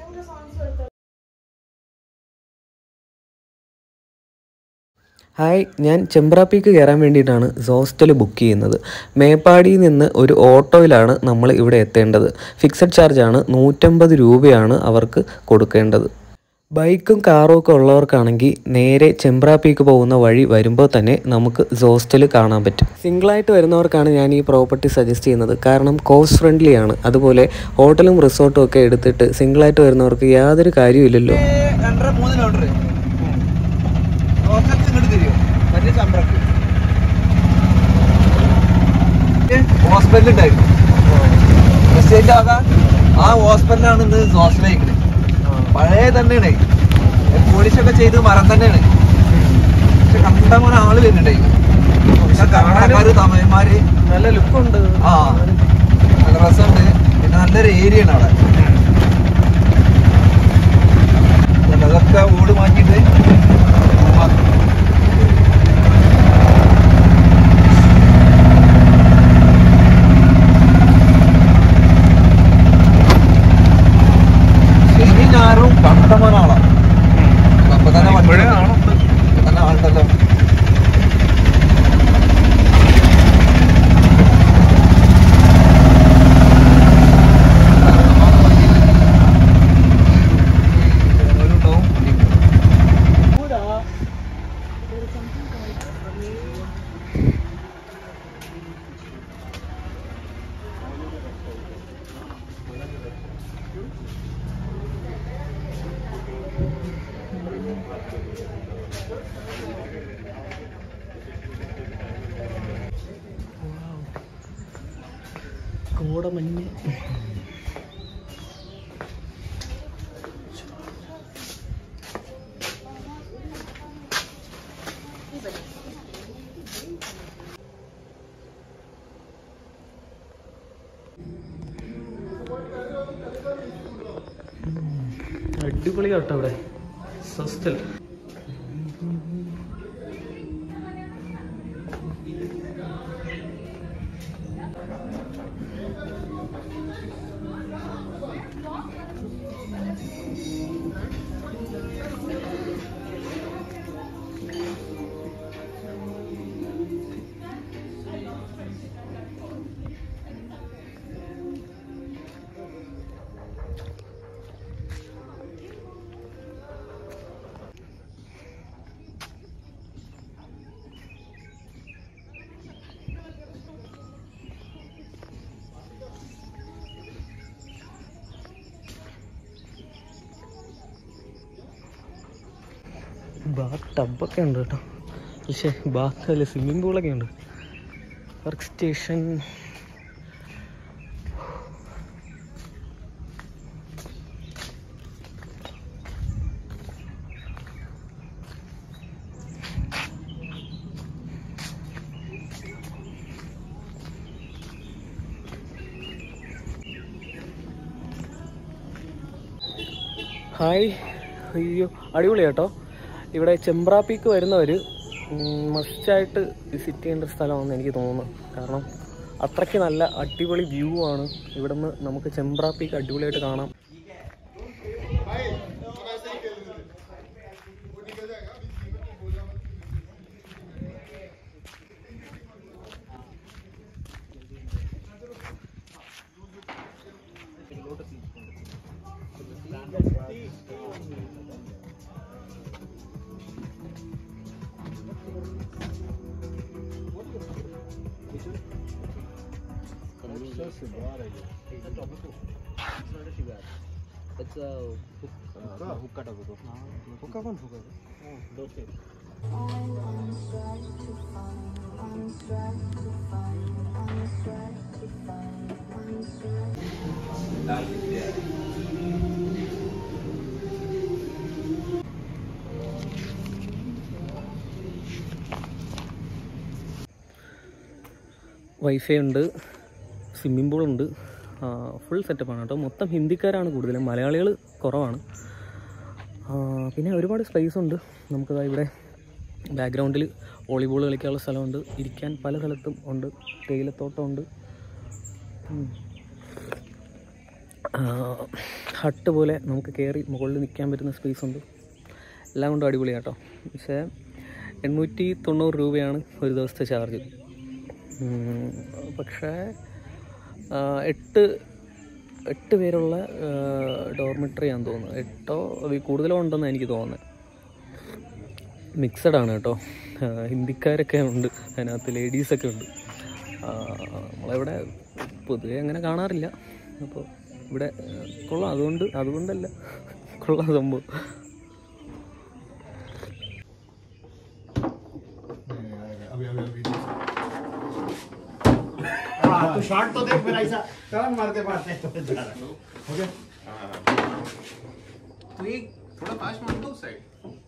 Hi ഞാൻ Chembra peak കയറാൻ വേണ്ടിയിട്ടാണ് ഹോസ്റ്റൽ ബുക്ക് ചെയ്യുന്നത് മേപ്പാടിയിൽ നിന്ന് ഒരു ഓട്ടോയിലാണ് നമ്മൾ ഇവിടെ എത്തേണ്ടത് ഫിക്സഡ് ചാർജാണ് നൂറ്റമ്പത് രൂപയാണ് അവർക്ക് കൊടുക്കേണ്ടത് ബൈക്കും കാറും ഒക്കെ ഉള്ളവർക്കാണെങ്കിൽ നേരെ ചെമ്പ്ര പീക്ക് പോകുന്ന വഴി വരുമ്പോൾ തന്നെ നമുക്ക് ഹോസ്റ്റൽ കാണാൻ പറ്റും സിംഗിളായിട്ട് വരുന്നവർക്കാണ് ഞാൻ ഈ പ്രോപ്പർട്ടി സജസ്റ്റ് ചെയ്യുന്നത് കാരണം കോസ്റ്റ് ഫ്രണ്ട്ലി ആണ് അതുപോലെ ഹോട്ടലും റിസോർട്ടും ഒക്കെ എടുത്തിട്ട് സിംഗിളായിട്ട് വരുന്നവർക്ക് യാതൊരു കാര്യമില്ലല്ലോ രണ്ടര മൂന്ന് കിലോമീറ്റർ റോക്കറ്റ് ഇങ്ങോട്ട് തിരിയോ മറ്റേ ചമ്പ്രക്ക് ഹോസ്പിറ്റൽ ഉണ്ടായിരുന്നു എസ്റ്റേറ്റ് ആകാൻ ആ ഹോസ്പിറ്റലാണ് ഇന്ന് ഹോസ്റ്റലായിക്കണേ പഴയ തന്നെയാണ് പോലീസൊക്കെ ചെയ്ത് മരം തന്നെയാണ് പക്ഷെ കണ്ടപോലെ ആള് വരുന്നുണ്ടായി പക്ഷെ കർണാടകക്കാര് തമിഴന്മാര് നല്ല ലുക്കുണ്ട് ആ നല്ല രസമുണ്ട് പിന്നെ നല്ലൊരു ഏരിയ ആണ് അവിടെ എന്നിട്ട് അതൊക്കെ ഓട് മാറ്റിയിട്ട് ഉമ്മാക്കി. ശനി ഞായറും കണ്ടമാനം ആളാണ് അപ്പൊ തന്നെ വണ്ടി ഇപ്പൊ തന്നെ ആളുണ്ടല്ലോ ഉണ്ടാവും കോടമഞ്ഞ് അടിപൊളി കേട്ടോ ഇവിടെ ഹോസ്റ്റൽ ബാത്ത് ടബൊക്കെ ഉണ്ട് കേട്ടോ പക്ഷേ ബാത്ത് അല്ല സ്വിമ്മിംഗ് പൂളൊക്കെ ഉണ്ട് വർക്ക് സ്റ്റേഷൻ ഹായ് അയ്യോ അടിപൊളി കേട്ടോ ഇവിടെ ചെമ്പ്ര പീക്ക് വരുന്നവർ മസ്റ്റായിട്ട് വിസിറ്റ് ചെയ്യേണ്ട ഒരു സ്ഥലമാണെന്ന് എനിക്ക് തോന്നുന്നു കാരണം അത്രയ്ക്ക് നല്ല അടിപൊളി വ്യൂ ആണ് ഇവിടുന്ന് നമുക്ക് ചെമ്പ്ര പീക്ക് അടിപൊളിയായിട്ട് കാണാം വൈഫൈ ഉണ്ട് സ്വിമ്മിംഗ് പൂൾ ഉണ്ട് ഫുൾ സെറ്റപ്പാണ് കേട്ടോ മൊത്തം ഹിന്ദിക്കാരാണ് കൂടുതലും മലയാളികൾ കുറവാണ് ആ, പിന്നെ ഒരുപാട് സ്പേസ് ഉണ്ട് നമുക്കതാ ഇവിടെ ബാക്ക്ഗ്രൗണ്ടിൽ വോളിബോൾ കളിക്കാനുള്ള സ്ഥലമുണ്ട് ഇരിക്കാൻ പല സ്ഥലത്തും ഉണ്ട് തേയിലത്തോട്ടമുണ്ട് ഉം. ഹട്ട് പോലെ നമുക്ക് കയറി മുകളിൽ നിൽക്കാൻ പറ്റുന്ന സ്പേസ് ഉണ്ട് എല്ലാം കൊണ്ടും അടിപൊളിയാണ് കേട്ടോ പക്ഷേ എണ്ണൂറ്റി തൊണ്ണൂറ് രൂപയാണ് ഒരു ദിവസത്തെ ചാർജ് ഉം, പക്ഷേ ആ, എട്ട് എട്ട് പേരുള്ള ഡോർമെട്രി ആണെന്ന് തോന്നുന്നു എട്ടോ അതിൽ കൂടുതലോ ഉണ്ടെന്ന് എനിക്ക് തോന്നുന്നത് മിക്സഡ് ആണ് കേട്ടോ ആ, ഹിന്ദിക്കാരൊക്കെ ഉണ്ട് അതിനകത്ത് ലേഡീസൊക്കെ ഉണ്ട് ആ, നമ്മളിവിടെ പൊതുവെ അങ്ങനെ കാണാറില്ല അപ്പോൾ ഇവിടെ ആ, കൊള്ളാം അതുകൊണ്ട് അതുകൊണ്ടല്ല കൊള്ളാം സംഭവം हाँ तो शॉर्ट तो देख फिर ऐसा टर्न मारते मारते तो जा रहा है ओके तू एक थोड़ा पास मार दो साइड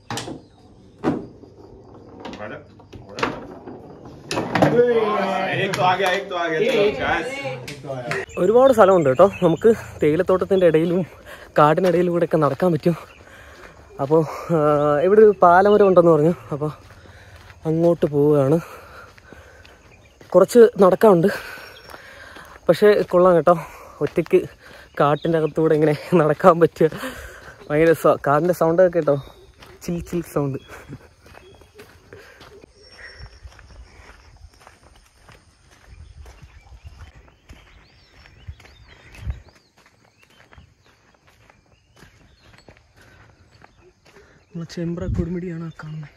एक तो आ गया एक तो आ गया चलो guys ഒരുപാട് സ്ഥലമുണ്ട് കേട്ടോ നമുക്ക് തേയിലത്തോട്ടത്തിൻ്റെ ഇടയിലും കാടിനിടയിലും കൂടെ ഒക്കെ നടക്കാൻ പറ്റും അപ്പോൾ ഇവിടെ ഒരു പാലമരം ഉണ്ടെന്ന് പറഞ്ഞു അപ്പോൾ അങ്ങോട്ട് പോവുകയാണ് കുറച്ച് നടക്കാനുണ്ട് പക്ഷേ കൊള്ളാം കേട്ടോ ഒറ്റയ്ക്ക് കാട്ടിൻ്റെ അകത്തൂടെ ഇങ്ങനെ നടക്കാൻ പറ്റിയ ഭയങ്കര സ- കാടിൻ്റെ സൗണ്ടൊക്കെ കേട്ടോ ചിൽ ചിൽ സൗണ്ട് നമ്മളെ ചെമ്പ്ര കൊടുമിടിയാണ് ആ കാണുന്നത്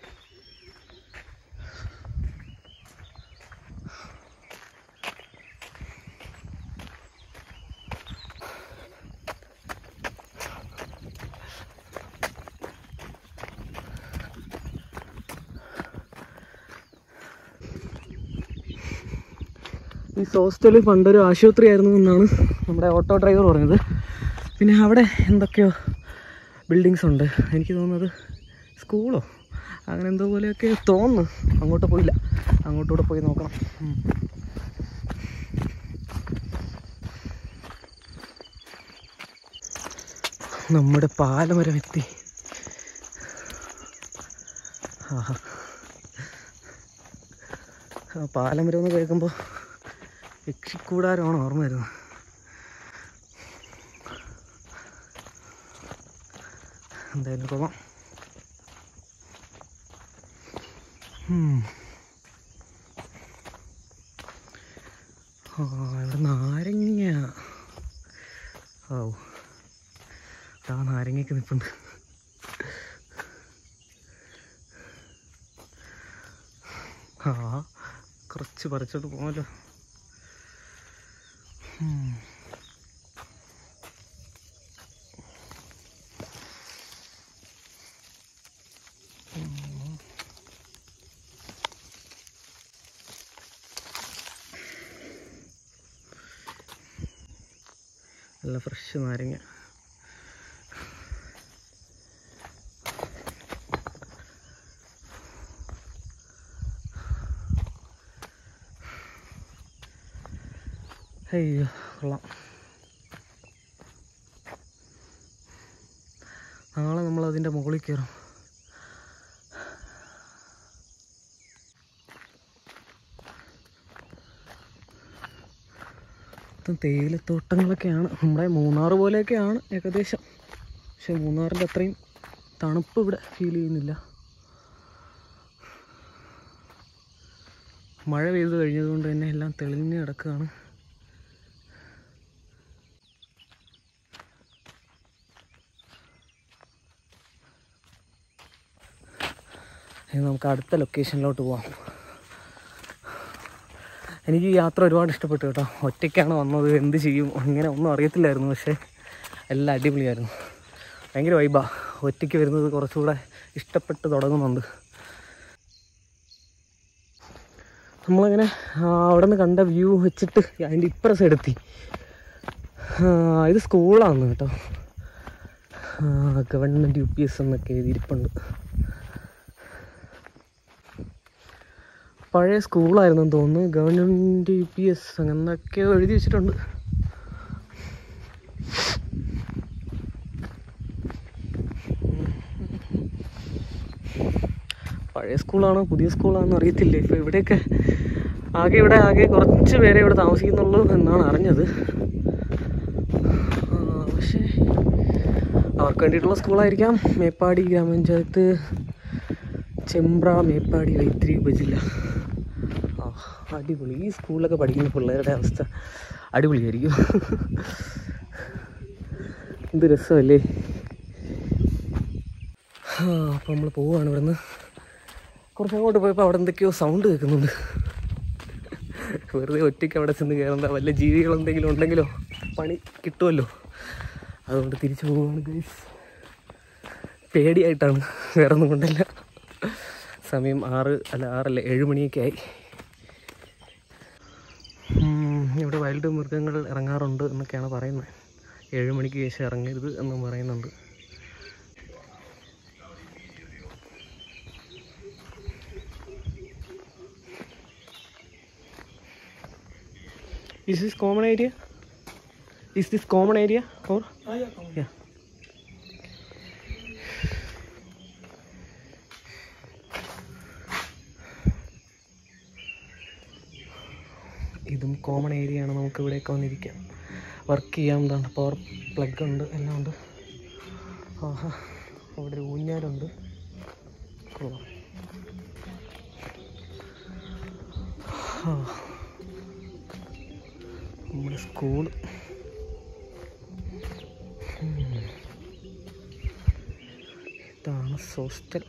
ഈ ഹോസ്റ്റല് പണ്ടൊരു ആശുപത്രി ആയിരുന്നു എന്നാണ് നമ്മുടെ ഓട്ടോ ഡ്രൈവർ പറഞ്ഞത് പിന്നെ അവിടെ എന്തൊക്കെയോ ബിൽഡിങ്സ് ഉണ്ട് എനിക്ക് തോന്നുന്നത് സ്കൂളോ അങ്ങനെ എന്തോ പോലെയൊക്കെ തോന്നുന്നു അങ്ങോട്ട് പോയില്ല അങ്ങോട്ടൂടെ പോയി നോക്കണം ഉം. നമ്മുടെ പാലമരം എത്തി ആഹാ ആ പാലമരം എന്ന് കേൾക്കുമ്പോൾ യക്ഷിക്കൂടാരമാണ് ഓർമ്മ വരുന്നത് എന്തായാലും കൊള്ളാം ഉം. ആ ഇവിടെ നാരങ്ങ ഓ ആ നാരങ്ങയൊക്കെ നിൽപ്പുണ്ട് ആ കുറച്ച് പറിച്ചോട്ട് പോകാമല്ലോ ഉം. നല്ല ഫ്രഷ് നാരങ്ങ അയ്യോ കൊള്ളാം നാളെ നമ്മൾ അതിൻ്റെ മുകളിൽ കയറും മൊത്തം തേയിലത്തോട്ടങ്ങളൊക്കെയാണ് നമ്മുടെ മൂന്നാർ പോലെയൊക്കെയാണ് ഏകദേശം പക്ഷെ മൂന്നാറിൻ്റെ അത്രയും തണുപ്പ് ഇവിടെ ഫീൽ ചെയ്യുന്നില്ല മഴ പെയ്തു കഴിഞ്ഞതുകൊണ്ട് തന്നെ എല്ലാം തെളിഞ്ഞ് കിടക്കുകയാണ് ഇനി നമുക്ക് അടുത്ത ലൊക്കേഷനിലോട്ട് പോവാം എനിക്ക് ഈ യാത്ര ഒരുപാട് ഇഷ്ടപ്പെട്ടു കേട്ടോ ഒറ്റയ്ക്കാണ് വന്നത് എന്ത് ചെയ്യും അങ്ങനെ ഒന്നും അറിയത്തില്ലായിരുന്നു പക്ഷേ എല്ലാം അടിപൊളിയായിരുന്നു ഭയങ്കര വൈബാ ഒറ്റയ്ക്ക് വരുന്നത് കുറച്ചുകൂടെ ഇഷ്ടപ്പെട്ട് തുടങ്ങുന്നുണ്ട് നമ്മളങ്ങനെ ആ, അവിടെ നിന്ന് കണ്ട വ്യൂ വെച്ചിട്ട് അതിൻ്റെ ഇപ്പുറ സൈഡെത്തി ആ, ഇത് സ്കൂളാണ് കേട്ടോ ഗവൺമെൻറ് യു പി എസ് എന്നൊക്കെ എഴുതിയിരിപ്പുണ്ട് പഴയ സ്കൂളായിരുന്നെന്ന് തോന്നുന്നു ഗവൺമെൻറ് യു പി എസ് അങ്ങനെയൊക്കെ എഴുതി വെച്ചിട്ടുണ്ട് പഴയ സ്കൂളാണോ പുതിയ സ്കൂളാണോ അറിയത്തില്ല ഇപ്പോൾ ഇവിടെയൊക്കെ ആകെ ഇവിടെ ആകെ കുറച്ച് പേരെ ഇവിടെ താമസിക്കുന്നുള്ളൂ എന്നാണ് അറിഞ്ഞത് ആ, അവർക്ക് വേണ്ടിയിട്ടുള്ള സ്കൂളായിരിക്കാം മേപ്പാടി ഗ്രാമപഞ്ചായത്ത് ചെമ്പ്ര മേപ്പാടി വൈത്തിരി ഉപജില്ല ആ അടിപൊളി ഈ സ്കൂളിലൊക്കെ പഠിക്കുന്ന പിള്ളേരുടെ അവസ്ഥ അടിപൊളിയായിരിക്കും എന്ത് രസമല്ലേ ആ അപ്പോൾ നമ്മൾ പോവുകയാണ് ഇവിടുന്ന് കുറച്ച് അങ്ങോട്ട് പോയപ്പോൾ അവിടെ എന്തൊക്കെയോ സൗണ്ട് കേൾക്കുന്നുണ്ട് വെറുതെ ഒറ്റയ്ക്ക് അവിടെ ചെന്ന് കയറേണ്ട വല്ല ജീവികൾ എന്തെങ്കിലും ഉണ്ടെങ്കിലോ പണി കിട്ടുമല്ലോ അതുകൊണ്ട് തിരിച്ചു പോവുകയാണ് ഗൈസ് പേടിയായിട്ടാണ് വേറെ ഒന്നും കൊണ്ടല്ല സമയം ആറ് അല്ല ആറല്ല ഏഴ് മണിയൊക്കെ ആയി ഉം, ഇവിടെ വൈൽഡ് മൃഗങ്ങൾ ഇറങ്ങാറുണ്ട് എന്നൊക്കെയാണ് പറയുന്നത് ഏഴ് മണിക്ക് ശേഷം ഇറങ്ങരുത് എന്നും പറയുന്നുണ്ട് Is this common area? Is this common area or? Yeah. ഇതും കോമൺ ഏരിയ ആണ് നമുക്ക് ഇവിടെയൊക്കെ വന്നിരിക്കാം വർക്ക് ചെയ്യാം എന്താണ് പവർ പ്ലഗ് ഉണ്ട് എല്ലാം ഉണ്ട് ആഹാ അവിടെ ഒരു ഊഞ്ഞാലുണ്ട് കൊള്ളാം ആ. നമ്മുടെ സ്കൂൾ ഇതാണ് ഹോസ്റ്റൽ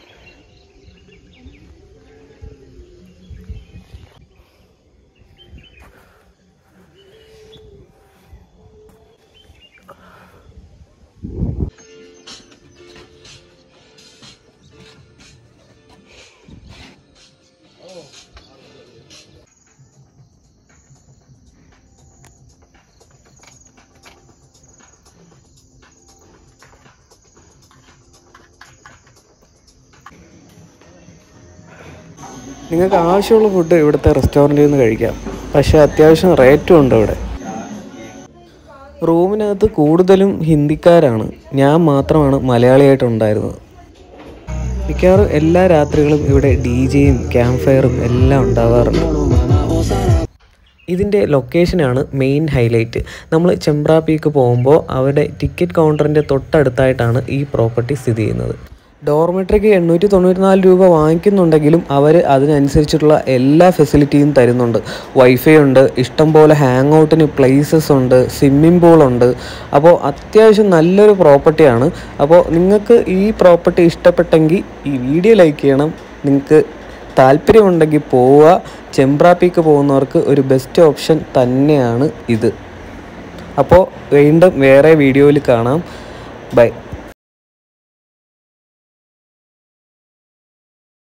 നിങ്ങൾക്ക് ആവശ്യമുള്ള ഫുഡ് ഇവിടുത്തെ റെസ്റ്റോറൻറ്റിൽ നിന്ന് കഴിക്കാം പക്ഷേ അത്യാവശ്യം റേറ്റും ഉണ്ട് ഇവിടെ റൂമിനകത്ത് കൂടുതലും ഹിന്ദിക്കാരാണ് ഞാൻ മാത്രമാണ് മലയാളിയായിട്ടുണ്ടായിരുന്നത് മിക്കവാറും എല്ലാ രാത്രികളും ഇവിടെ ഡി ജെയും ക്യാമ്പ് ഫയറും എല്ലാം ഉണ്ടാവാറുണ്ട് ഇതിൻ്റെ ലൊക്കേഷനാണ് മെയിൻ ഹൈലൈറ്റ് നമ്മൾ ചെമ്പ്ര പീക്ക് പോകുമ്പോൾ അവരുടെ ടിക്കറ്റ് കൗണ്ടറിൻ്റെ തൊട്ടടുത്തായിട്ടാണ് ഈ പ്രോപ്പർട്ടി സ്ഥിതി ചെയ്യുന്നത് ഡോർമെട്രിക്ക് എണ്ണൂറ്റി തൊണ്ണൂറ്റിനാല് രൂപ വാങ്ങിക്കുന്നുണ്ടെങ്കിലും അവർ അതിനനുസരിച്ചിട്ടുള്ള എല്ലാ ഫെസിലിറ്റിയും തരുന്നുണ്ട് വൈഫൈ ഉണ്ട് ഇഷ്ടംപോലെ ഹാങ് ഔട്ടിന് പ്ലേസസ് ഉണ്ട് സ്വിമ്മിംഗ് പൂൾ ഉണ്ട് അപ്പോൾ അത്യാവശ്യം നല്ലൊരു പ്രോപ്പർട്ടിയാണ് അപ്പോൾ നിങ്ങൾക്ക് ഈ പ്രോപ്പർട്ടി ഇഷ്ടപ്പെട്ടെങ്കിൽ ഈ വീഡിയോ ലൈക്ക് ചെയ്യണം നിങ്ങൾക്ക് താല്പര്യമുണ്ടെങ്കിൽ പോവുക ചെമ്പ്ര പീക്ക് പോകുന്നവർക്ക് ഒരു ബെസ്റ്റ് ഓപ്ഷൻ തന്നെയാണ് ഇത് അപ്പോൾ വീണ്ടും വേറെ വീഡിയോയിൽ കാണാം ബൈ